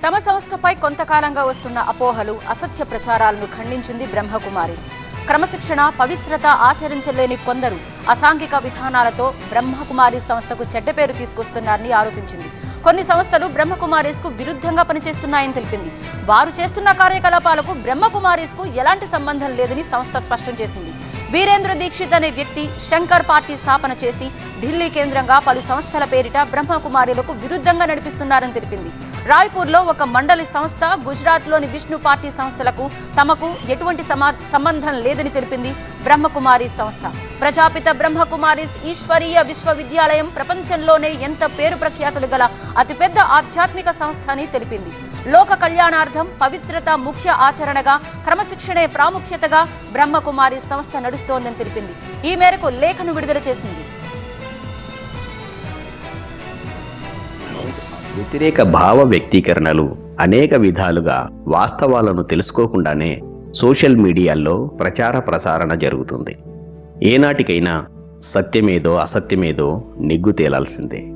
తమ సంస్థపై కొంతకాలంగా వస్తున్న అపోహలు అసత్య ప్రచారాలను ఖండించింది బ్రహ్మకుమారిస్ క్రమశిక్షణ పవిత్రత ఆచరించలేని కొందరు అసాంఘిక విధానాలతో బ్రహ్మకుమారి సంస్థకు చెడ్డ పేరు తీసుకొస్తున్నారని ఆరోపించింది కొన్ని సంస్థలు బ్రహ్మకుమారీస్ కు విరుద్ధంగా పనిచేస్తున్నాయని తెలిపింది వారు చేస్తున్న కార్యకలాపాలకు బ్రహ్మకుమారీస్ కు ఎలాంటి సంబంధం లేదని సంస్థ స్పష్టం చేసింది వీరేంద్ర దీక్షిత్ అనే వ్యక్తి శంకర్ పార్టీ స్థాపన చేసి ఢిల్లీ కేంద్రంగా పలు సంస్థల పేరిట బ్రహ్మకుమారులకు విరుద్ధంగా నడిపిస్తున్నారని తెలిపింది రాయ్పూర్లో ఒక మండలి సంస్థ గుజరాత్లోని విష్ణు పార్టీ సంస్థలకు తమకు ఎటువంటి సమా- సంబంధం లేదని తెలిపింది బ్రహ్మకుమారి సంస్థ ప్రజాపిత బ్రహ్మకుమారిస్ ఈశ్వరీయ విశ్వవిద్యాలయం ప్రపంచంలోనే ఎంత పేరు ప్రఖ్యాతులు గల అతిపెద్ద ఆధ్యాత్మిక సంస్థ అని తెలిపింది లోక కళ్యాణార్థం పవిత్రత ముఖ్య ఆచరణగా క్రమశిక్షణే ప్రాముఖ్యతగా బ్రహ్మకుమారి సంస్థ నడుస్తోందని తెలిపింది ఈ మేరకు లేఖను విడుదల చేసింది వ్యతిరేక భావ వ్యక్తీకరణలు అనేక విధాలుగా వాస్తవాలను తెలుసుకోకుండానే సోషల్ మీడియాల్లో ప్రచార ప్రసారణ జరుగుతుంది ఏనాటికైనా సత్యమేదో అసత్యమేదో నిగ్గు తేలాల్సిందే